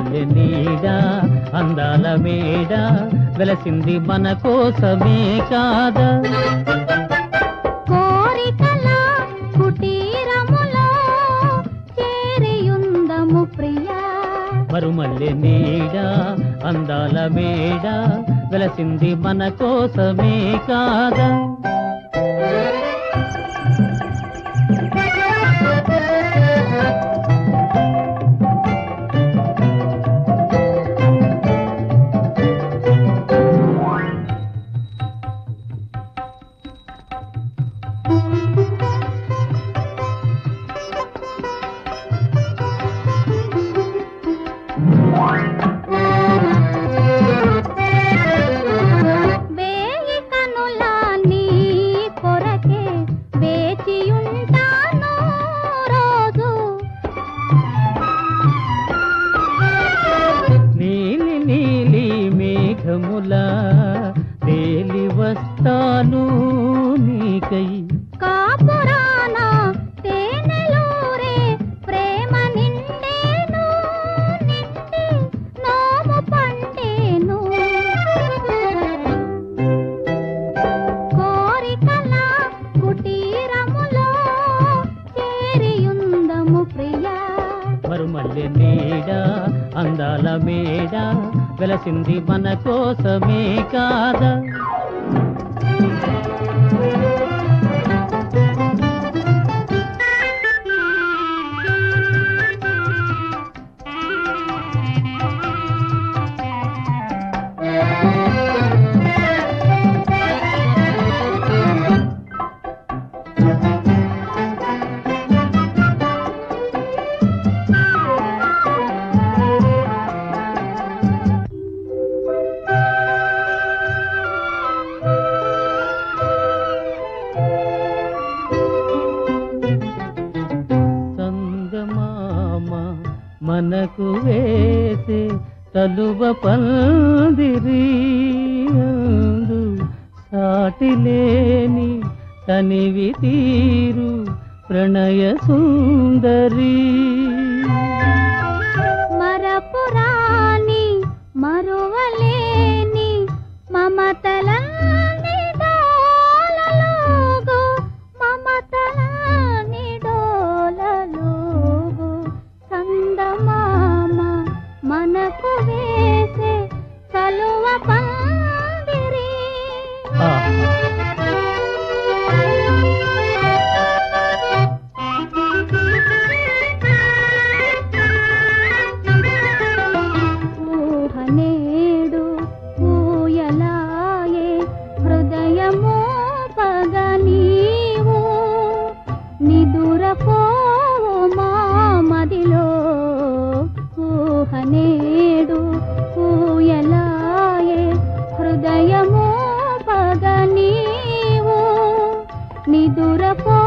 మరుమల్లె నీడ అందాల మేడ వెలసింది మన కోసమే కాదా కోరికల కుటీరములో చేరియుందము ప్రియా మరుమల్లె నీడ అందాల మేడ వెలసింది మన కోసమే కాదా వేయి కనుల నీ కొరకే వేచియుంటాను రోజు నీలి నీలి మేఘముల తేలి వస్తాను నీకై కాపురాన తేనెలూరే ప్రేమ నిండేను నిండి నోము పండేను కోరికల కుటీరములో చేరియుందము ప్రియా మరుమల్లె నీడ అందాల మేడ వెలసింది మన కోసమే కాదా సంగమామ మనకు వేసే తలువ పందిరి అందు సాటిలేని తనివి తీరు ప్రణయ సుందరి మరపురాని మరువలేని మమతల నిడోలలోగు మమతల నిడోలలోగు సందమామ మనకు వేసే కలువ పందిరి ఊహనేడు ఊయలాయే హృదయము పగ నీవు నిదురపోవు మా మదిలో ఊహనేడు ఊయలాయే హృదయము పగ నీవు నిదురపో